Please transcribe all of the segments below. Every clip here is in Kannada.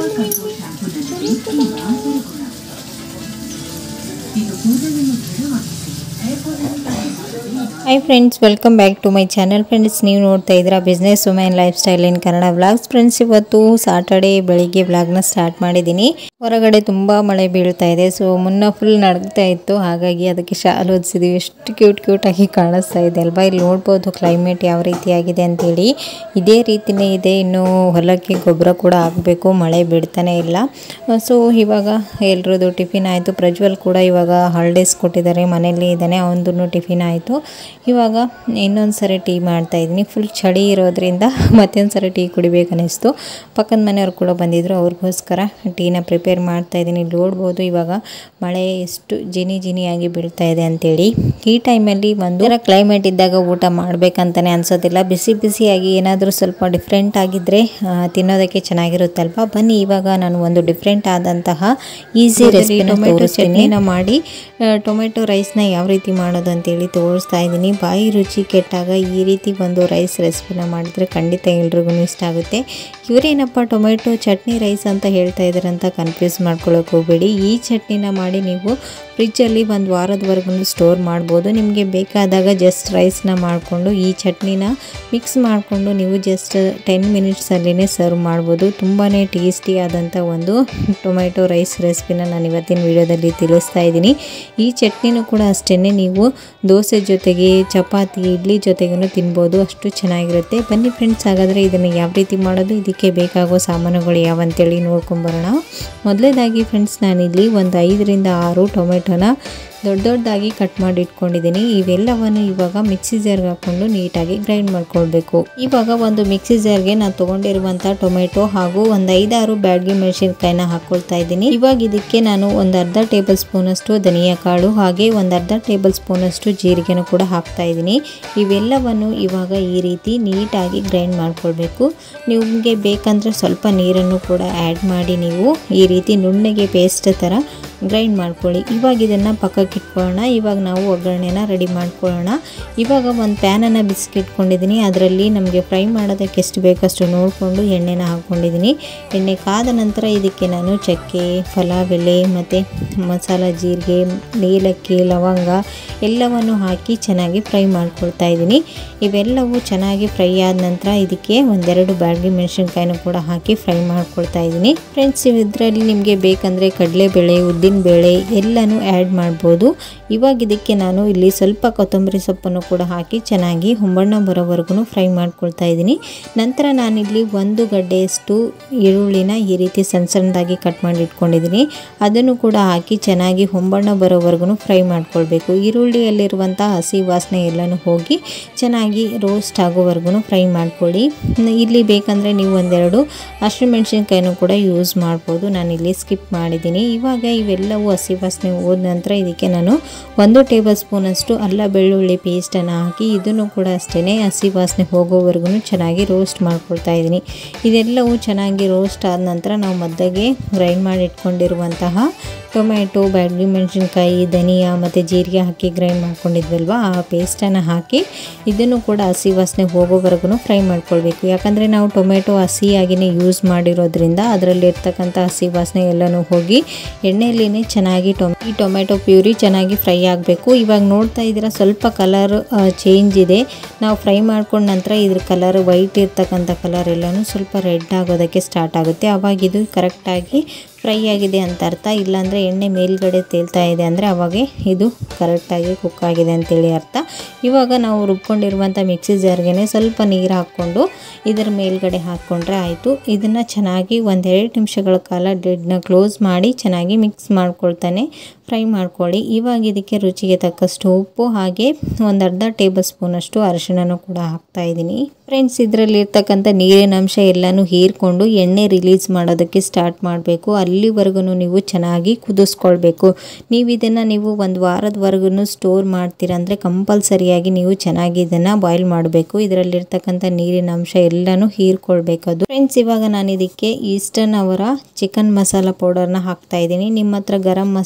ಕಂಟ್ರೋಲ್ ಶಾಂಪೂನಲ್ಲಿ ತುಂಬಾ ಗುಣ ಇದು ಕೂದಲನ್ನು ದೃಢವಾಗಿಸಿ ಹೇರ್ ಫಾಲ್ ಅನ್ನು ತಗ್ಗಿಸುತ್ತದೆ hi friends welcome back to my channel friends ನೀವು ನೋಡ್ತಾ ಇದ್ದೀರಾ business women lifestyle in Kannada vlogs friends ಇವತ್ತು ಸಾಟರ್ಡೇ ಬೆಳಿಗ್ಗೆ ವ್ಲಾಗ್ನ ಸ್ಟಾರ್ಟ್ ಮಾಡಿದ್ದೀನಿ ಹೊರಗಡೆ ತುಂಬ ಮಳೆ ಬೀಳ್ತಾ ಇದೆ ಸೊ ಮುನ್ನ ಫುಲ್ ನಡಗ್ತಾ ಇತ್ತು ಹಾಗಾಗಿ ಅದಕ್ಕೆ ಶಾಲ್ ಓದಿಸಿದ್ವಿ ಎಷ್ಟು ಕ್ಯೂಟ್ ಕ್ಯೂಟಾಗಿ ಕಾಣಿಸ್ತಾ ಇದೆ ಅಲ್ವಾ ಇಲ್ಲಿ ನೋಡ್ಬೋದು ಕ್ಲೈಮೇಟ್ ಯಾವ ರೀತಿಯಾಗಿದೆ ಅಂತೇಳಿ ಇದೇ ರೀತಿನೇ ಇದೆ ಇನ್ನು ಹೊಲಕ್ಕೆ ಗೊಬ್ಬರ ಕೂಡ ಹಾಕಬೇಕು ಮಳೆ ಬಿಡ್ತಾನೆ ಇಲ್ಲ ಸೊ ಇವಾಗ ಎಲ್ರದ್ದು ಟಿಫಿನ್ ಆಯಿತು ಪ್ರಜ್ವಲ್ ಕೂಡ ಇವಾಗ ಹಾಲಿಡೇಸ್ ಕೊಟ್ಟಿದ್ದಾರೆ ಮನೇಲಿ ಇದ್ದಾನೆ ಅವನದು ಟಿಫಿನ್ ಆಯಿತು ಇವಾಗ ಇನ್ನೊಂದು ಸರಿ ಟೀ ಮಾಡ್ತಾ ಇದ್ದೀನಿ ಫುಲ್ ಚಳಿ ಇರೋದ್ರಿಂದ ಮತ್ತೊಂದು ಸರಿ ಟೀ ಕುಡಿಬೇಕು ಅನ್ನಿಸ್ತು ಪಕ್ಕದ ಮನೆಯವ್ರು ಕೂಡ ಬಂದಿದ್ದರು ಅವ್ರಿಗೋಸ್ಕರ ಟೀನ ಪ್ರಿಪೇರ್ ಮಾಡ್ತಾ ಇದ್ದೀನಿ ಇಲ್ಲಿ ನೋಡ್ಬೋದು ಇವಾಗ ಮಳೆ ಎಷ್ಟು ಜಿನಿ ಜಿನಿಯಾಗಿ ಬೀಳ್ತಾ ಇದೆ ಅಂತೇಳಿ ಈ ಟೈಮಲ್ಲಿ ಒಂದು ಕ್ಲೈಮೇಟ್ ಇದ್ದಾಗ ಊಟ ಮಾಡಬೇಕಂತಾನೆ ಅನ್ಸೋದಿಲ್ಲ ಬಿಸಿ ಬಿಸಿಯಾಗಿ ಏನಾದರೂ ಸ್ವಲ್ಪ ಡಿಫ್ರೆಂಟ್ ಆಗಿದ್ದರೆ ಆ, ತಿನ್ನೋದಕ್ಕೆ ಚೆನ್ನಾಗಿರುತ್ತಲ್ವಾ ಬನ್ನಿ ಇವಾಗ ನಾನು ಒಂದು ಡಿಫ್ರೆಂಟ್ ಆದಂತಹ ಈಸಿ ರೆಸಿಪಿನ ತೋರಿಸ್ತೀನಿ ಮಾಡಿ ಆ, ಟೊಮೆಟೊ ರೈಸ್ನ ಯಾವ ರೀತಿ ಮಾಡೋದು ಅಂತೇಳಿ ತೋರಿಸ್ತಾ ಇದ್ದೀನಿ ಬಾಯಿ ರುಚಿ ಕೆಟ್ಟಾಗ ಈ ರೀತಿ ಒಂದು ರೈಸ್ ರೆಸಿಪಿನ ಮಾಡಿದ್ರೆ ಖಂಡಿತ ಎಲ್ರಿಗೂ ಇಷ್ಟ ಆಗುತ್ತೆ ಇವರೇನಪ್ಪ ಟೊಮೆಟೊ ಚಟ್ನಿ ರೈಸ್ ಅಂತ ಹೇಳ್ತಾ ಇದ್ದಾರೆ ಅಂತ ಕನ್ಫ್ಯೂಸ್ ಮಾಡ್ಕೊಳ್ಳೋಕೆ ಹೋಗಬೇಡಿ ಈ ಚಟ್ನಿನ ಮಾಡಿ ನೀವು ಫ್ರಿಜ್ಜಲ್ಲಿ ಒಂದು ವಾರದವರೆಗೂ ಸ್ಟೋರ್ ಮಾಡ್ಬೋದು ನಿಮಗೆ ಬೇಕಾದಾಗ ಜಸ್ಟ್ ರೈಸ್ನ ಮಾಡಿಕೊಂಡು ಈ ಚಟ್ನಿನ ಮಿಕ್ಸ್ ಮಾಡಿಕೊಂಡು ನೀವು ಜಸ್ಟ್ ಟೆನ್ ಮಿನಿಟ್ಸಲ್ಲೇ ಸರ್ವ್ ಮಾಡ್ಬೋದು ತುಂಬಾ ಟೇಸ್ಟಿ ಆದಂಥ ಒಂದು ಟೊಮೆಟೊ ರೈಸ್ ರೆಸಿಪಿನ ನಾನು ಇವತ್ತಿನ ವಿಡಿಯೋದಲ್ಲಿ ತಿಳಿಸ್ತಾ ಇದ್ದೀನಿ ಈ ಚಟ್ನಿನೂ ಕೂಡ ಅಷ್ಟೇ ನೀವು ದೋಸೆ ಜೊತೆಗೆ ಚಪಾತಿ ಇಡ್ಲಿ ಜೊತೆಗೂ ತಿನ್ಬೋದು ಅಷ್ಟು ಚೆನ್ನಾಗಿರುತ್ತೆ ಬನ್ನಿ ಫ್ರೆಂಡ್ಸ್ ಹಾಗಾದರೆ ಇದನ್ನು ಯಾವ ರೀತಿ ಮಾಡೋದು ಇದಕ್ಕೆ ಬೇಕಾಗೋ ಸಾಮಾನುಗಳು ಯಾವಂತೇಳಿ ನೋಡ್ಕೊಂಬರೋಣ ಮೊದಲೇದಾಗಿ ಫ್ರೆಂಡ್ಸ್ ನಾನಿಲ್ಲಿ ಒಂದು ಐದರಿಂದ ಆರು ಟೊಮೆಟೊನ ದೊಡ್ಡ ದೊಡ್ಡದಾಗಿ ಕಟ್ ಮಾಡಿ ಇಟ್ಕೊಂಡಿದ್ದೀನಿ ಇವೆಲ್ಲವನ್ನು ಇವಾಗ ಮಿಕ್ಸಿ ಜಾರ್ಗೆ ಹಾಕ್ಕೊಂಡು ನೀಟಾಗಿ ಗ್ರೈಂಡ್ ಮಾಡ್ಕೊಳ್ಬೇಕು ಇವಾಗ ಒಂದು ಮಿಕ್ಸಿ ಜಾರ್ಗೆ ನಾನು ತೊಗೊಂಡಿರುವಂಥ ಟೊಮೆಟೊ ಹಾಗೂ ಒಂದು ಐದಾರು ಬ್ಯಾಡ್ಗೆ ಮೆಣಸಿನ್ಕಾಯಿನ ಹಾಕ್ಕೊಳ್ತಾ ಇದ್ದೀನಿ ಇವಾಗ ಇದಕ್ಕೆ ನಾನು ಒಂದು ಅರ್ಧ ಟೇಬಲ್ ಸ್ಪೂನಷ್ಟು ಧನಿಯಾ ಕಾಳು ಹಾಗೆ ಒಂದು ಅರ್ಧ ಟೇಬಲ್ ಸ್ಪೂನಷ್ಟು ಜೀರಿಗೆನೂ ಕೂಡ ಹಾಕ್ತಾ ಇದ್ದೀನಿ ಇವೆಲ್ಲವನ್ನು ಇವಾಗ ಈ ರೀತಿ ನೀಟಾಗಿ ಗ್ರೈಂಡ್ ಮಾಡ್ಕೊಳ್ಬೇಕು ನಿಮಗೆ ಬೇಕಂದರೆ ಸ್ವಲ್ಪ ನೀರನ್ನು ಕೂಡ ಆ್ಯಡ್ ಮಾಡಿ ನೀವು ಈ ರೀತಿ ನುಣ್ಣಗೆ ಪೇಸ್ಟ್ ಥರ ಗ್ರೈಂಡ್ ಮಾಡ್ಕೊಳ್ಳಿ ಇವಾಗ ಇದನ್ನು ಪಕ್ಕಕ್ಕೆ ಇಟ್ಕೊಳ್ಳೋಣ ಇವಾಗ ನಾವು ಒಗ್ಗರಣೆನ ರೆಡಿ ಮಾಡ್ಕೊಳ್ಳೋಣ ಇವಾಗ ಒಂದು ಪ್ಯಾನನ್ನು ಬಿಸಿಕಿಟ್ಕೊಂಡಿದ್ದೀನಿ ಅದರಲ್ಲಿ ನಮಗೆ ಫ್ರೈ ಮಾಡೋದಕ್ಕೆ ಎಷ್ಟು ಬೇಕಷ್ಟು ನೋಡಿಕೊಂಡು ಎಣ್ಣೆನ ಹಾಕ್ಕೊಂಡಿದ್ದೀನಿ ಎಣ್ಣೆ ಕಾದ ನಂತರ ಇದಕ್ಕೆ ನಾನು ಚಕ್ಕೆ ಪಲಾವ್ ಎಲೆ ಮತ್ತು ಮಸಾಲ ಜೀರಿಗೆ ಏಲಕ್ಕಿ ಲವಂಗ ಎಲ್ಲವನ್ನು ಹಾಕಿ ಚೆನ್ನಾಗಿ ಫ್ರೈ ಮಾಡ್ಕೊಳ್ತಾ ಇದ್ದೀನಿ ಇವೆಲ್ಲವೂ ಚೆನ್ನಾಗಿ ಫ್ರೈ ಆದ ನಂತರ ಇದಕ್ಕೆ ಒಂದೆರಡು ಬ್ಯಾಡಗಿ ಮೆಣಸಿನ್ಕಾಯಿನೂ ಕೂಡ ಹಾಕಿ ಫ್ರೈ ಮಾಡ್ಕೊಳ್ತಾ ಇದ್ದೀನಿ ಫ್ರೆಂಡ್ಸ್ ಇದರಲ್ಲಿ ನಿಮಗೆ ಬೇಕಂದರೆ ಕಡಲೆಬೇಳೆ ಉದ್ದಿನ ಬೇಳೆ ಎಲ್ಲನೂ ಆ್ಯಡ್ ಮಾಡ್ಬೋದು ಇವಾಗ ಇದಕ್ಕೆ ನಾನು ಇಲ್ಲಿ ಸ್ವಲ್ಪ ಕೊತ್ತಂಬರಿ ಸೊಪ್ಪನ್ನು ಕೂಡ ಹಾಕಿ ಚೆನ್ನಾಗಿ ಹೊಂಬಣ್ಣ ಬರೋವರೆಗೂ ಫ್ರೈ ಮಾಡ್ಕೊಳ್ತಾ ಇದ್ದೀನಿ ನಂತರ ನಾನಿಲ್ಲಿ ಒಂದು ಗಡ್ಡೆಯಷ್ಟು ಈರುಳ್ಳಿನ ಈ ರೀತಿ ಸಣ್ಣ ಸಣ್ಣದಾಗಿ ಕಟ್ ಮಾಡಿ ಇಟ್ಕೊಂಡಿದ್ದೀನಿ ಅದನ್ನು ಕೂಡ ಹಾಕಿ ಚೆನ್ನಾಗಿ ಹೊಂಬಣ್ಣ ಬರೋವರೆಗೂ ಫ್ರೈ ಮಾಡ್ಕೊಳ್ಬೇಕು ಈರುಳ್ಳಿಯಲ್ಲಿರುವಂಥ ಹಸಿ ವಾಸನೆ ಎಲ್ಲನೂ ಹೋಗಿ ಚೆನ್ನಾಗಿ ರೋಸ್ಟ್ ಆಗೋವರೆಗೂ ಫ್ರೈ ಮಾಡ್ಕೊಳ್ಳಿ ನ- ಇಲ್ಲಿ ಬೇಕಂದರೆ ನೀವು ಒಂದೆರಡು ಹಸಿಮೆಣ್ಸಿನ್ಕಾಯಿನೂ ಕೂಡ ಯೂಸ್ ಮಾಡ್ಬೋದು ನಾನಿಲ್ಲಿ ಸ್ಕಿಪ್ ಮಾಡಿದ್ದೀನಿ ಇವಾಗ ಇವೆಲ್ಲವೂ ಹಸಿ ವಾಸನೆ ಹೋದ ನಂತರ ಇದಕ್ಕೆ ನಾನು ಒಂದು ಟೇಬಲ್ ಸ್ಪೂನಷ್ಟು ಅಲ್ಲ ಬೆಳ್ಳುಳ್ಳಿ ಪೇಸ್ಟನ್ನು ಹಾಕಿ ಇದನ್ನು ಕೂಡ ಅಷ್ಟೇ ಹಸಿ ವಾಸನೆ ಹೋಗೋವರೆಗೂ ಚೆನ್ನಾಗಿ ರೋಸ್ಟ್ ಮಾಡ್ಕೊಳ್ತಾ ಇದ್ದೀನಿ ಇದೆಲ್ಲವೂ ಚೆನ್ನಾಗಿ ರೋಸ್ಟ್ ಆದ ನಂತರ ನಾವು ಮದ್ದಗೆ ಗ್ರೈಂಡ್ ಮಾಡಿ ಇಟ್ಕೊಂಡಿರುವಂತಹ ಟೊಮೆಟೊ ಬ್ಯಾಡ್ಗಿ ಮೆಣಸಿನ್ಕಾಯಿ ಧನಿಯಾ ಮತ್ತು ಜೀರಿಗೆ ಹಾಕಿ ಗ್ರೈಂಡ್ ಮಾಡ್ಕೊಂಡಿದ್ವಲ್ವ ಆ ಪೇಸ್ಟನ್ನು ಹಾಕಿ ಇದನ್ನು ಕೂಡ ಹಸಿ ವಾಸನೆ ಹೋಗೋವರೆಗೂ ಫ್ರೈ ಮಾಡ್ಕೊಳ್ಬೇಕು ಯಾಕಂದರೆ ನಾವು ಟೊಮೆಟೊ ಹಸಿಯಾಗಿಯೇ ಯೂಸ್ ಮಾಡಿರೋದ್ರಿಂದ ಅದರಲ್ಲಿ ಇರ್ತಕ್ಕಂಥ ಹಸಿ ವಾಸನೆ ಎಲ್ಲನೂ ಹೋಗಿ ಎಣ್ಣೆಯಲ್ಲಿನೇ ಚೆನ್ನಾಗಿ ಟೊಮ್ ಈ ಟೊಮೆಟೊ ಪ್ಯೂರಿ ಚೆನ್ನಾಗಿ ಫ್ರೈ ಆಗಬೇಕು ಇವಾಗ ನೋಡ್ತಾ ಇದ್ದೀರಾ ಸ್ವಲ್ಪ ಕಲರ್ ಚೇಂಜ್ ಇದೆ ನಾವು ಫ್ರೈ ಮಾಡ್ಕೊಂಡ ನಂತರ ಇದ್ರ ಕಲರ್ ವೈಟ್ ಇರ್ತಕ್ಕಂಥ ಕಲರ್ ಎಲ್ಲನೂ ಸ್ವಲ್ಪ ರೆಡ್ ಆಗೋದಕ್ಕೆ ಸ್ಟಾರ್ಟ್ ಆಗುತ್ತೆ ಅವಾಗ ಇದು ಕರೆಕ್ಟಾಗಿ ಫ್ರೈ ಆಗಿದೆ ಅಂತ ಅರ್ಥ ಇಲ್ಲಾಂದರೆ ಎಣ್ಣೆ ಮೇಲ್ಗಡೆ ತೇಲ್ತಾ ಇದೆ ಅಂದರೆ ಅವಾಗ ಇದು ಕರೆಕ್ಟಾಗಿ ಕುಕ್ ಆಗಿದೆ ಅಂತೇಳಿ ಅರ್ಥ ಇವಾಗ ನಾವು ರುಬ್ಕೊಂಡಿರುವಂಥ ಮಿಕ್ಸಿ ಜಾರ್ಗೆ ಸ್ವಲ್ಪ ನೀರು ಹಾಕ್ಕೊಂಡು ಇದರ ಮೇಲ್ಗಡೆ ಹಾಕ್ಕೊಂಡ್ರೆ ಆಯಿತು ಇದನ್ನು ಚೆನ್ನಾಗಿ ಒಂದೆರಡು ನಿಮಿಷಗಳ ಕಾಲ ಡೆಡ್ನ ಕ್ಲೋಸ್ ಮಾಡಿ ಚೆನ್ನಾಗಿ ಮಿಕ್ಸ್ ಮಾಡ್ಕೊಳ್ತಾನೆ ಫ್ರೈ ಮಾಡ್ಕೊಳ್ಳಿ ಇವಾಗ ಇದಕ್ಕೆ ರುಚಿಗೆ ತಕ್ಕಷ್ಟು ಉಪ್ಪು ಹಾಗೆ ಒಂದು ಅರ್ಧ ಟೇಬಲ್ ಸ್ಪೂನಷ್ಟು ಅರಿಶಿಣನೂ ಕೂಡ ಹಾಕ್ತಾ ಇದ್ದೀನಿ ಫ್ರೆಂಡ್ಸ್ ಇದರಲ್ಲಿ ಇರ್ತಕ್ಕಂಥ ನೀರಿನ ಅಂಶ ಎಲ್ಲನೂ ಹೀರ್ಕೊಂಡು ಎಣ್ಣೆ ರಿಲೀಸ್ ಮಾಡೋದಕ್ಕೆ ಸ್ಟಾರ್ಟ್ ಮಾಡಬೇಕು ಅಲ್ಲಿವರೆಗೂ ನೀವು ಚೆನ್ನಾಗಿ ಕುದಿಸ್ಕೊಳ್ಬೇಕು ನೀವು ಇದನ್ನು ನೀವು ಒಂದು ವಾರದವರೆಗೂ ಸ್ಟೋರ್ ಮಾಡ್ತೀರಾ ಅಂದರೆ ಕಂಪಲ್ಸರಿಯಾಗಿ ನೀವು ಚೆನ್ನಾಗಿ ಇದನ್ನು ಬಾಯ್ಲ್ ಮಾಡಬೇಕು ಇದರಲ್ಲಿರ್ತಕ್ಕಂಥ ನೀರಿನ ಅಂಶ ಎಲ್ಲನೂ ಹೀರ್ಕೊಳ್ಬೇಕು ಅದು ಫ್ರೆಂಡ್ಸ್ ಇವಾಗ ನಾನು ಇದಕ್ಕೆ ಈಸ್ಟರ್ನ್ ಅವರ ಚಿಕನ್ ಮಸಾಲ ಪೌಡರ್ನ ಹಾಕ್ತಾ ಇದ್ದೀನಿ ನಿಮ್ಮ ಹತ್ರ ಗರಂ ಮಸಾಲ ಪೌಡರ್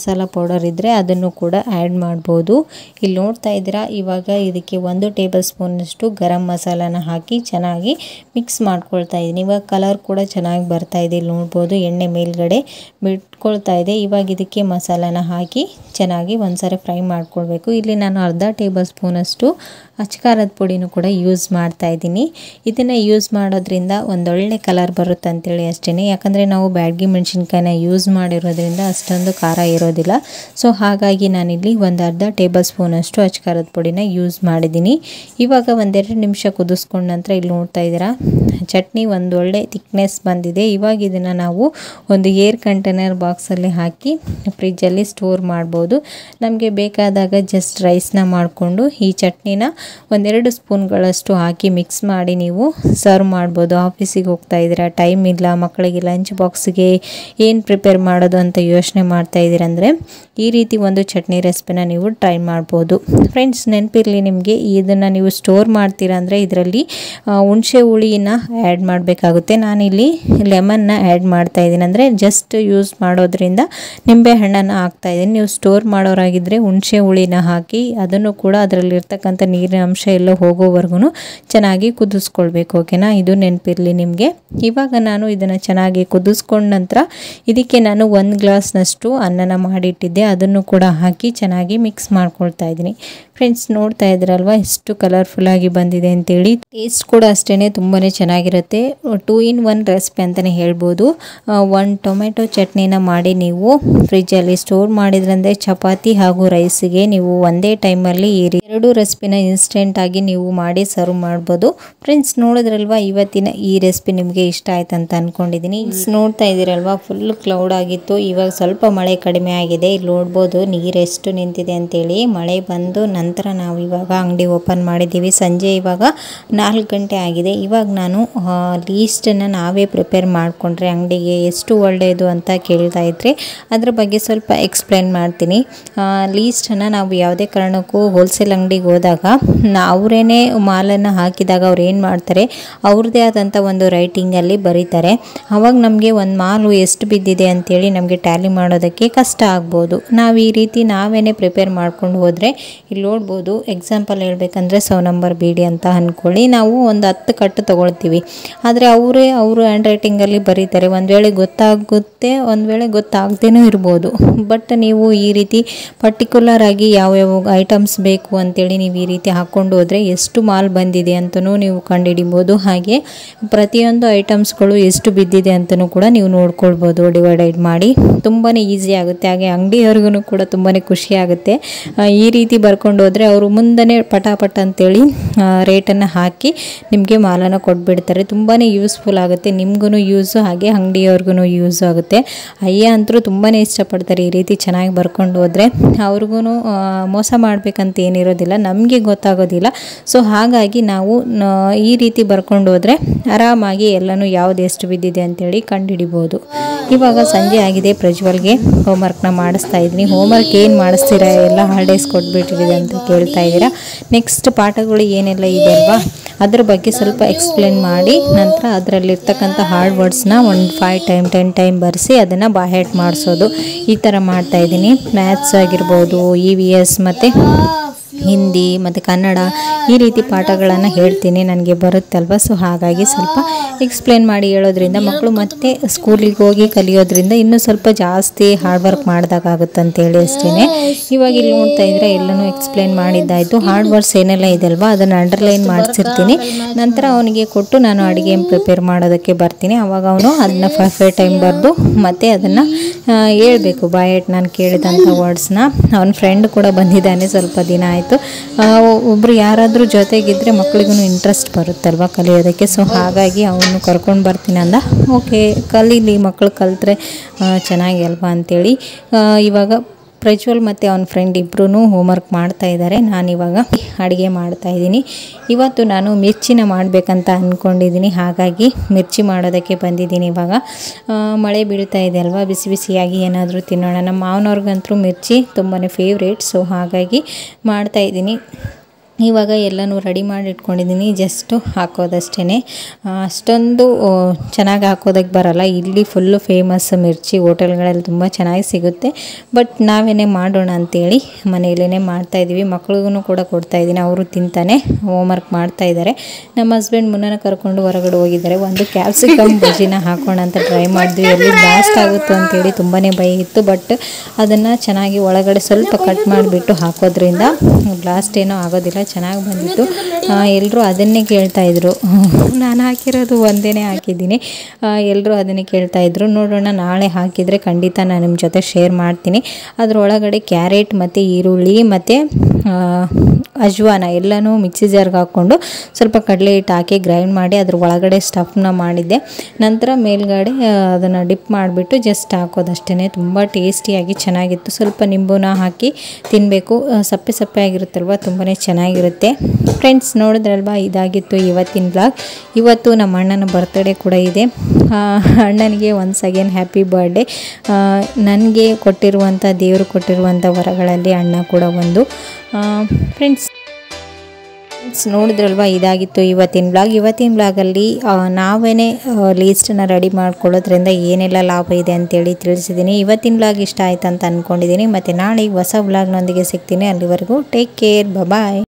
ಪೌಡರ್ ಇದ್ದರೆ ಅದನ್ನು ಕೂಡ ಆ್ಯಡ್ ಮಾಡ್ಬೋದು ಇಲ್ಲಿ ನೋಡ್ತಾ ಇದ್ದೀರಾ ಇವಾಗ ಇದಕ್ಕೆ ಒಂದು ಟೇಬಲ್ ಸ್ಪೂನಷ್ಟು ಗರಂ ಮಸಾಲಾನ ಹಾಕಿ ಚೆನ್ನಾಗಿ ಮಿಕ್ಸ್ ಮಾಡ್ಕೊಳ್ತಾ ಇದ್ದೀನಿ ಇವಾಗ ಕಲರ್ ಕೂಡ ಚೆನ್ನಾಗಿ ಬರ್ತಾ ಇದೆ ಇಲ್ಲಿ ನೋಡ್ಬೋದು ಎಣ್ಣೆ ಮೇಲ್ಗಡೆ ಬಿಟ್ಕೊಳ್ತಾ ಇದೆ ಇವಾಗ ಇದಕ್ಕೆ ಮಸಾಲಾನ ಹಾಕಿ ಚೆನ್ನಾಗಿ ಒಂದ್ಸರಿ ಫ್ರೈ ಮಾಡ್ಕೊಳ್ಬೇಕು ಇಲ್ಲಿ ನಾನು ಅರ್ಧ ಟೇಬಲ್ ಸ್ಪೂನಷ್ಟು ಅಚ್ಕಾರದ ಪುಡಿನೂ ಕೂಡ ಯೂಸ್ ಮಾಡ್ತಾ ಇದ್ದೀನಿ ಇದನ್ನು ಯೂಸ್ ಮಾಡೋದ್ರಿಂದ ಒಂದೊಳ್ಳೆ ಕಲರ್ ಬರುತ್ತೆ ಅಂತೇಳಿ ಅಷ್ಟೇ ಯಾಕಂದರೆ ನಾವು ಬ್ಯಾಡ್ಗಿ ಮೆಣಸಿನ್ಕಾಯಿನ ಯೂಸ್ ಮಾಡಿರೋದ್ರಿಂದ ಅಷ್ಟೊಂದು ಖಾರ ಇರೋದಿಲ್ಲ ಸೊ ಹಾಗಾಗಿ ನಾನಿಲ್ಲಿ ಒಂದು ಅರ್ಧ ಟೇಬಲ್ ಸ್ಪೂನಷ್ಟು ಅಚ್ಕಾರದ ಪುಡಿನ ಯೂಸ್ ಮಾಡಿದ್ದೀನಿ ಇವಾಗ ಒಂದೆರಡು ನಿಮಿಷ ಕುದಿಸ್ಕೊಂಡ ನಂತರ ಇಲ್ಲಿ ನೋಡ್ತಾ ಇದ್ದೀರಾ ಚಟ್ನಿ ಒಂದು ಒಳ್ಳೆ ಥಿಕ್ನೆಸ್ ಬಂದಿದೆ ಇವಾಗ ಇದನ್ನು ನಾವು ಒಂದು ಏರ್ ಕಂಟೈನರ್ ಬಾಕ್ಸಲ್ಲಿ ಹಾಕಿ ಫ್ರಿಜ್ಜಲ್ಲಿ ಸ್ಟೋರ್ ಮಾಡ್ಬೋದು ನಮಗೆ ಬೇಕಾದಾಗ ಜಸ್ಟ್ ರೈಸ್ನ ಮಾಡಿಕೊಂಡು ಈ ಚಟ್ನಿನ ಒಂದೆರಡು ಸ್ಪೂನ್ಗಳಷ್ಟು ಹಾಕಿ ಮಿಕ್ಸ್ ಮಾಡಿ ನೀವು ಸರ್ವ್ ಮಾಡ್ಬೋದು ಆಫೀಸಿಗೆ ಹೋಗ್ತಾ ಇದ್ದೀರಾ ಟೈಮ್ ಇಲ್ಲ ಮಕ್ಕಳಿಗೆ ಲಂಚ್ ಬಾಕ್ಸ್ಗೆ ಏನು ಪ್ರಿಪೇರ್ ಮಾಡೋದು ಅಂತ ಯೋಚನೆ ಮಾಡ್ತಾ ಇದ್ದೀರಂದರೆ ಈ ರೀತಿ ಒಂದು ಚಟ್ನಿ ರೆಸಿಪಿನ ನೀವು ಟ್ರೈ ಮಾಡ್ಬೋದು ಫ್ರೆಂಡ್ಸ್ ನೆನಪಿರಲಿ ನಿಮಗೆ ಇದನ್ನು ನೀವು ಸ್ಟೋರ್ ಮಾಡ್ತೀರಾ ಅಂದರೆ ಇದರಲ್ಲಿ ಹುಣಸೆ ಹುಳಿನ ಆ್ಯಡ್ ಮಾಡಬೇಕಾಗುತ್ತೆ ನಾನಿಲ್ಲಿ ಲೆಮನ್ನ ಆ್ಯಡ್ ಮಾಡ್ತಾ ಇದ್ದೀನಿ ಅಂದರೆ ಜಸ್ಟ್ ಯೂಸ್ ಮಾಡೋದ್ರಿಂದ ನಿಂಬೆ ಹಣ್ಣನ್ನು ಹಾಕ್ತಾ ಇದ್ದೀನಿ ನೀವು ಸ್ಟೋರ್ ಮಾಡೋರಾಗಿದ್ದರೆ ಹುಣಸೆ ಹುಳಿನ ಹಾಕಿ ಅದನ್ನು ಕೂಡ ಅದರಲ್ಲಿರ್ತಕ್ಕಂಥ ನೀರಿನ ಅಂಶ ಎಲ್ಲ ಹೋಗೋವರೆಗೂ ಚೆನ್ನಾಗಿ ಕುದಿಸ್ಕೊಳ್ಬೇಕು ಓಕೆನಾ ಇದು ನೆನಪಿರಲಿ ನಿಮಗೆ ಇವಾಗ ನಾನು ಇದನ್ನು ಚೆನ್ನಾಗಿ ಕುದಿಸ್ಕೊಂಡ ನಂತರ ಇದಕ್ಕೆ ನಾನು ಒಂದು ಗ್ಲಾಸ್ನಷ್ಟು ಅನ್ನನ ಮಾಡಿಟ್ಟಿದ್ದೆ ಅದನ್ನು ಕೂಡ ಹಾಕಿ ಚೆನ್ನಾಗಿ ಮಿಕ್ಸ್ ಮಾಡ್ಕೊಳ್ತಾ ಇದ್ದೀನಿ ಫ್ರೆಂಡ್ಸ್ ನೋಡ್ತಾ ಇದ್ರಲ್ವ ಎಷ್ಟು ಕಲರ್ಫುಲ್ಲಾಗಿ ಬಂದಿದೆ ಅಂತೇಳಿ ಟೇಸ್ಟ್ ಕೂಡ ಅಷ್ಟೇ ತುಂಬಾ ಚೆನ್ನಾಗಿರುತ್ತೆ ಟೂ ಇನ್ ಒನ್ ರೆಸಿಪಿ ಅಂತಲೇ ಹೇಳ್ಬೋದು ಒಂದು ಟೊಮೆಟೊ ಚಟ್ನಿನ ಮಾಡಿ ನೀವು ಫ್ರಿಜ್ಜಲ್ಲಿ ಸ್ಟೋರ್ ಮಾಡಿದ್ರಂದರೆ ಚಪಾತಿ ಹಾಗೂ ರೈಸಿಗೆ ನೀವು ಒಂದೇ ಟೈಮಲ್ಲಿ ಈ ರೀ- ಎರಡು ರೆಸಿಪಿನ ಇನ್ಸ್ಟೆಂಟ್ ಆಗಿ ನೀವು ಮಾಡಿ ಸರ್ವ್ ಮಾಡ್ಬೋದು ಫ್ರೆಂಡ್ಸ್ ನೋಡಿದ್ರಲ್ವಾ ಇವತ್ತಿನ ಈ ರೆಸಿಪಿ ನಿಮಗೆ ಇಷ್ಟ ಆಯ್ತು ಅಂತ ಅನ್ಕೊಂಡಿದ್ದೀನಿ ಇಸ್ ನೋಡ್ತಾ ಇದ್ದೀರಲ್ವಾ ಫುಲ್ ಕ್ಲೌಡ್ ಆಗಿತ್ತು ಇವಾಗ ಸ್ವಲ್ಪ ಮಳೆ ಕಡಿಮೆ ಆಗಿದೆ ಇಲ್ಲಿ ನೋಡ್ಬೋದು ನೀರು ಎಷ್ಟು ನಿಂತಿದೆ ಅಂತೇಳಿ ಮಳೆ ಬಂದು ನಂತರ ನಾವು ಇವಾಗ ಅಂಗಡಿ ಓಪನ್ ಮಾಡಿದ್ದೀವಿ ಸಂಜೆ ಇವಾಗ ನಾಲ್ಕು ಗಂಟೆ ಆಗಿದೆ ಇವಾಗ ನಾನು ಲೀಸ್ಟನ್ನು ನಾವೇ ಪ್ರಿಪೇರ್ ಮಾಡಿಕೊಂಡ್ರೆ ಅಂಗಡಿಗೆ ಎಷ್ಟು ಒಳ್ಳೆಯದು ಅಂತ ಕೇಳ್ತಾ ಇದ್ರೆ ಅದ್ರ ಬಗ್ಗೆ ಸ್ವಲ್ಪ ಎಕ್ಸ್ಪ್ಲೇನ್ ಮಾಡ್ತೀನಿ ಲೀಸ್ಟನ್ನು ನಾವು ಯಾವುದೇ ಕಾರಣಕ್ಕೂ ಹೋಲ್ಸೇಲ್ ಅಂಗಡಿಗೆ ಹೋದಾಗ ಅವರೇನೆ ಮಾಲನ್ನು ಹಾಕಿದಾಗ ಅವ್ರು ಏನು ಮಾಡ್ತಾರೆ ಅವ್ರದ್ದೇ ಆದಂಥ ಒಂದು ರೈಟಿಂಗಲ್ಲಿ ಬರೀತಾರೆ ಅವಾಗ ನಮಗೆ ಒಂದು ಮಾಲು ಎಷ್ಟು ಬಿದ್ದಿದೆ ಅಂತೇಳಿ ನಮಗೆ ಟ್ಯಾಲಿ ಮಾಡೋದಕ್ಕೆ ಕಷ್ಟ ಆಗ್ಬೋದು ನಾವು ಈ ರೀತಿ ನಾವೇನೇ ಪ್ರಿಪೇರ್ ಮಾಡ್ಕೊಂಡು ಹೋದರೆ ಇಲ್ಲಿ ನೋಡ್ಬೋದು ಎಕ್ಸಾಂಪಲ್ ಹೇಳ್ಬೇಕಂದ್ರೆ ಸೋ ನಂಬರ್ ಬೀಡಿ ಅಂತ ಅಂದ್ಕೊಳ್ಳಿ ನಾವು ಒಂದು ಹತ್ತು ಕಟ್ಟು ತೊಗೊಳ್ತೀವಿ ಆದರೆ ಅವರೇ ಅವರು ಹ್ಯಾಂಡ್ ರೈಟಿಂಗಲ್ಲಿ ಬರೀತಾರೆ ಒಂದು ವೇಳೆ ಗೊತ್ತಾಗುತ್ತೆ ಒಂದು ವೇಳೆ ಗೊತ್ತಾಗದೇನೂ ಇರ್ಬೋದು ಬಟ್ ನೀವು ಈ ರೀತಿ ಪರ್ಟಿಕ್ಯುಲರ್ ಆಗಿ ಯಾವ್ಯಾವ ಐಟಮ್ಸ್ ಬೇಕು ಅಂತೇಳಿ ನೀವು ಈ ರೀತಿ ಹಾಕ್ಕೊಂಡು ಹೋದರೆ ಎಷ್ಟು ಮಾಲ್ ಬಂದಿದೆ ಅಂತಲೂ ನೀವು ಕಂಡುಹಿಡಿಬೋದು ಹಾಗೆ ಪ್ರತಿಯೊಂದು ಐಟಮ್ಸ್ಗಳು ಎಷ್ಟು ಬಿದ್ದಿದೆ ಅಂತಲೂ ಕೂಡ ನೀವು ನೋಡ್ಕೊಳ್ಬೋದು ಡಿವೈಡೆಡ್ ಮಾಡಿ ತುಂಬಾ ಈಸಿ ಆಗುತ್ತೆ ಹಾಗೆ ಅಂಗಡಿಯವ್ರಿಗೂ ಕೂಡ ತುಂಬಾ ಖುಷಿ ಆಗುತ್ತೆ ಆ, ಈ ರೀತಿ ಬರ್ಕೊಂಡು ಹೋದರೆ ಅವರು ಮುಂದನೆ ಪಟಾಪಟ ಅಂತೇಳಿ ರೇಟನ್ನು ಹಾಕಿ ನಿಮಗೆ ಮಾಲನ್ನು ಕೊಟ್ಬಿಡ್ತಾರೆ ತುಂಬಾ ಯೂಸ್ಫುಲ್ ಆಗುತ್ತೆ ನಿಮ್ಗೂ ಯೂಸು ಹಾಗೆ ಅಂಗಡಿಯವ್ರಿಗೂ ಯೂಸ್ ಆಗುತ್ತೆ ಅಯ್ಯ ಅಂತರೂ ತುಂಬಾ ಇಷ್ಟಪಡ್ತಾರೆ ಈ ರೀತಿ ಚೆನ್ನಾಗಿ ಬರ್ಕೊಂಡು ಹೋದರೆ ಅವ್ರಿಗೂ ಮೋಸ ಮಾಡಬೇಕಂತ ಏನಿರೋದಿಲ್ಲ ನಮಗೆ ಗೊತ್ತಾಗೋದಿಲ್ಲ ಸೊ ಹಾಗಾಗಿ ನಾವು ನ- ಈ ರೀತಿ ಬರ್ಕೊಂಡು ಹೋದರೆ ಆರಾಮಾಗಿ ಎಲ್ಲನೂ ಯಾವ್ದು ಎಷ್ಟು ಬಿದ್ದಿದೆ ಅಂತೇಳಿ ಕಂಡುಹಿಡಿಬೋದು ಇವಾಗ ಸಂಜೆ ಆಗಿದೆ ಪ್ರಜ್ವಲ್ಗೆ ಹೋಮ್ವರ್ಕ್ನ ಮಾಡಿಸ್ತಾ ಇದ್ದೀನಿ ಹೋಮ್ವರ್ಕ್ ಏನು ಮಾಡಿಸ್ತೀರಾ ಎಲ್ಲ ಹಾಲಿಡೇಸ್ ಕೊಟ್ಬಿಟ್ಟಿದೆ ಅಂತ ಕೇಳ್ತಾ ಇದ್ದೀರಾ ನೆಕ್ಸ್ಟ್ ಪಾಠಗಳು ಏನೆಲ್ಲ ಇದೆ ಅಲ್ವಾ ಅದ್ರ ಬಗ್ಗೆ ಸ್ವಲ್ಪ ಎಕ್ಸ್ಪ್ಲೇನ್ ಮಾಡಿ ನಂತರ ಅದರಲ್ಲಿರ್ತಕ್ಕಂಥ ಹಾರ್ಡ್ ವರ್ಡ್ಸ್ನ ಒಂದು ಫೈವ್ ಟೈಮ್ ಟೆನ್ ಟೈಮ್ ಬರೆಸಿ ಅದನ್ನು ಬಾಹೆಟ್ ಮಾಡಿಸೋದು ಈ ಥರ ಮಾಡ್ತಾ ಇದ್ದೀನಿ ಮ್ಯಾಥ್ಸ್ ಆಗಿರ್ಬೋದು ಇ ವಿ ಎಸ್ ಮತ್ತು ಹಿಂದಿ ಮತ್ತು ಕನ್ನಡ ಈ ರೀತಿ ಪಾಠಗಳನ್ನು ಹೇಳ್ತೀನಿ ನನಗೆ ಬರುತ್ತಲ್ವ ಸೊ ಹಾಗಾಗಿ ಸ್ವಲ್ಪ ಎಕ್ಸ್ಪ್ಲೇನ್ ಮಾಡಿ ಹೇಳೋದ್ರಿಂದ ಮಕ್ಕಳು ಮತ್ತೆ ಸ್ಕೂಲಿಗೆ ಹೋಗಿ ಕಲಿಯೋದ್ರಿಂದ ಇನ್ನೂ ಸ್ವಲ್ಪ ಜಾಸ್ತಿ ಹಾರ್ಡ್ ವರ್ಕ್ ಮಾಡಿದಾಗುತ್ತೆ ಅಷ್ಟೇ ಇವಾಗ ಇಲ್ಲಿ ನೋಡ್ತಾ ಇದ್ರೆ ಎಲ್ಲನೂ ಎಕ್ಸ್ಪ್ಲೇನ್ ಮಾಡಿದ್ದಾಯಿತು ಹಾರ್ಡ್ ವರ್ಕ್ಸ್ ಏನೆಲ್ಲ ಇದೆ ಅಲ್ವಾ ಅದನ್ನು ಅಂಡರ್ಲೈನ್ ಮಾಡಿಸಿರ್ತೀನಿ ನಂತರ ಅವನಿಗೆ ಕೊಟ್ಟು ನಾನು ಅಡುಗೆ ಪ್ರಿಪೇರ್ ಮಾಡೋದಕ್ಕೆ ಬರ್ತೀನಿ ಅವಾಗ ಅವನು ಅದನ್ನ ಫೈವ್ ಫೈವ್ ಟೈಮ್ ಬರೆದು ಮತ್ತೆ ಅದನ್ನು ಹೇಳ್ಬೇಕು ಬಾಯಟ್ ನಾನು ಕೇಳಿದಂಥ ವರ್ಡ್ಸ್ನ ಅವನ ಫ್ರೆಂಡ್ ಕೂಡ ಬಂದಿದ್ದಾನೆ ಸ್ವಲ್ಪ ದಿನ ಆಯಿತು ಒಬ್ಬರು ಯಾರಾದರೂ ಜೊತೆಗಿದ್ದರೆ ಮಕ್ಕಳಿಗೂ ಇಂಟ್ರೆಸ್ಟ್ ಬರುತ್ತಲ್ವ ಕಲಿಯೋದಕ್ಕೆ ಸೊ ಹಾಗಾಗಿ ಅವನು ಕರ್ಕೊಂಡು ಬರ್ತೀನಿ ಅಂದ ಓಕೆ ಕಲೀಲಿ ಮಕ್ಕಳು ಕಲಿತ್ರೆ ಚೆನ್ನಾಗಿ ಅಲ್ವಾ ಅಂತೇಳಿ ಆ, ಇವಾಗ ಪ್ರಜ್ವಲ್ ಮತ್ತು ಅವನ ಫ್ರೆಂಡ್ ಇಬ್ಬರೂ ಹೋಮ್ವರ್ಕ್ ಮಾಡ್ತಾ ಇದ್ದಾರೆ ನಾನಿವಾಗ ಅಡುಗೆ ಮಾಡ್ತಾ ಇದ್ದೀನಿ ಇವತ್ತು ನಾನು ಮಿರ್ಚಿನ ಮಾಡಬೇಕಂತ ಅಂದ್ಕೊಂಡಿದ್ದೀನಿ ಹಾಗಾಗಿ ಮಿರ್ಚಿ ಮಾಡೋದಕ್ಕೆ ಬಂದಿದ್ದೀನಿ ಇವಾಗ ಆ, ಮಳೆ ಬೀಳ್ತಾ ಇದೆ ಅಲ್ವಾ ಬಿಸಿ ಬಿಸಿಯಾಗಿ ಏನಾದರೂ ತಿನ್ನೋಣ ನಮ್ಮ ಮಾವನವ್ರಿಗಂತೂ ಮಿರ್ಚಿ ತುಂಬಾ ಫೇವ್ರೇಟ್ ಸೊ ಹಾಗಾಗಿ ಮಾಡ್ತಾ ಇದ್ದೀನಿ ಇವಾಗ ಎಲ್ಲನೂ ರೆಡಿ ಮಾಡಿ ಇಟ್ಕೊಂಡಿದ್ದೀನಿ ಜಸ್ಟು ಹಾಕೋದಷ್ಟೇ ಅಷ್ಟೊಂದು ಚೆನ್ನಾಗಿ ಹಾಕೋದಕ್ಕೆ ಬರಲ್ಲ ಇಲ್ಲಿ ಫುಲ್ಲು ಫೇಮಸ್ ಮಿರ್ಚಿ ಹೋಟೆಲ್ಗಳಲ್ಲಿ ತುಂಬ ಚೆನ್ನಾಗಿ ಸಿಗುತ್ತೆ ಬಟ್ ನಾವೇನೇ ಮಾಡೋಣ ಅಂತೇಳಿ ಮನೆಯಲ್ಲೇ ಮಾಡ್ತಾಯಿದ್ದೀವಿ ಮಕ್ಳಿಗೂ ಕೂಡ ಕೊಡ್ತಾಯಿದ್ದೀನಿ ಅವರು ತಿಂತಾನೆ ಹೋಮ್ವರ್ಕ್ ಮಾಡ್ತಾ ಇದ್ದಾರೆ ನಮ್ಮ ಹಸ್ಬೆಂಡ್ ಮುನ್ನನ ಕರ್ಕೊಂಡು ಹೊರಗಡೆ ಹೋಗಿದ್ದಾರೆ ಒಂದು ಕ್ಯಾಪ್ಸಿಕಮ್ ಬಜ್ಜಿನ ಹಾಕೋಣ ಅಂತ ಟ್ರೈ ಮಾಡಿದ್ವಿ ಎಲ್ಲಿ ಬ್ಲಾಸ್ಟ್ ಆಗುತ್ತೋ ಅಂತೇಳಿ ತುಂಬಾ ಭಯ ಇತ್ತು ಬಟ್ ಅದನ್ನು ಚೆನ್ನಾಗಿ ಒಳಗಡೆ ಸ್ವಲ್ಪ ಕಟ್ ಮಾಡಿಬಿಟ್ಟು ಹಾಕೋದ್ರಿಂದ ಬ್ಲಾಸ್ಟ್ ಏನೋ ಆಗೋದಿಲ್ಲ ಚೆನ್ನಾಗಿ ಬಂದಿತ್ತು ಎಲ್ಲರೂ ಅದನ್ನೇ ಕೇಳ್ತಾ ಇದ್ರು ನಾನು ಹಾಕಿರೋದು ಒಂದೇ ಹಾಕಿದ್ದೀನಿ ಎಲ್ಲರೂ ಅದನ್ನೇ ಕೇಳ್ತಾ ಇದ್ರು ನೋಡೋಣ ನಾಳೆ ಹಾಕಿದರೆ ಖಂಡಿತ ನಾನು ನಿಮ್ಮ ಜೊತೆ ಶೇರ್ ಮಾಡ್ತೀನಿ ಅದರೊಳಗಡೆ ಕ್ಯಾರೆಟ್ ಮತ್ತು ಈರುಳ್ಳಿ ಮತ್ತು ಅಜ್ವಾನ ಎಲ್ಲನೂ ಮಿಕ್ಸಿ ಜಾರ್ಗೆ ಹಾಕ್ಕೊಂಡು ಸ್ವಲ್ಪ ಕಡಲೆ ಹಿಟ್ಟು ಹಾಕಿ ಗ್ರೈಂಡ್ ಮಾಡಿ ಅದ್ರ ಒಳಗಡೆ ಸ್ಟಫ್ನ ಮಾಡಿದ್ದೆ ನಂತರ ಮೇಲ್ಗಡೆ ಅದನ್ನು ಡಿಪ್ ಮಾಡಿಬಿಟ್ಟು ಜಸ್ಟ್ ಹಾಕೋದಷ್ಟೇ ತುಂಬ ಟೇಸ್ಟಿಯಾಗಿ ಚೆನ್ನಾಗಿತ್ತು ಸ್ವಲ್ಪ ನಿಂಬುನ ಹಾಕಿ ತಿನ್ನಬೇಕು ಸಪ್ಪೆ ಸಪ್ಪೆ ಆಗಿರುತ್ತಲ್ವ ತುಂಬಾ ಚೆನ್ನಾಗಿರುತ್ತೆ ಫ್ರೆಂಡ್ಸ್ ನೋಡಿದ್ರಲ್ವಾ ಇದಾಗಿತ್ತು ಇವತ್ತಿನ ಬ್ಲಾಗ್ ಇವತ್ತು ನಮ್ಮ ಅಣ್ಣನ ಬರ್ತ್ಡೇ ಕೂಡ ಇದೆ ಅಣ್ಣನಿಗೆ ಒನ್ಸ್ ಅಗೇನ್ ಹ್ಯಾಪಿ ಬರ್ಡೇ ನನಗೆ ಕೊಟ್ಟಿರುವಂಥ ದೇವರು ಕೊಟ್ಟಿರುವಂಥ ವರಗಳಲ್ಲಿ ಅಣ್ಣ ಕೂಡ ಒಂದು ಫ್ರೆಂಡ್ಸ್ ಫ್ರೆಂಡ್ಸ್ ನೋಡಿದ್ರಲ್ವ ಇದಾಗಿತ್ತು ಇವತ್ತಿನ ಬ್ಲಾಗ್ ಇವತ್ತಿನ ಬ್ಲಾಗಲ್ಲಿ ನಾವೇ ಲೀಸ್ಟನ್ನು ರೆಡಿ ಮಾಡ್ಕೊಳ್ಳೋದ್ರಿಂದ ಏನೆಲ್ಲ ಲಾಭ ಇದೆ ಅಂತೇಳಿ ತಿಳಿಸಿದ್ದೀನಿ ಇವತ್ತಿನ ಬ್ಲಾಗ್ ಇಷ್ಟ ಆಯ್ತು ಅಂತ ಅಂದ್ಕೊಂಡಿದ್ದೀನಿ ಮತ್ತು ನಾಳೆ ಹೊಸ ಬ್ಲಾಗ್ನೊಂದಿಗೆ ಸಿಗ್ತೀನಿ ಅಲ್ಲಿವರೆಗೂ ಟೇಕ್ ಕೇರ್ ಬಾಯ್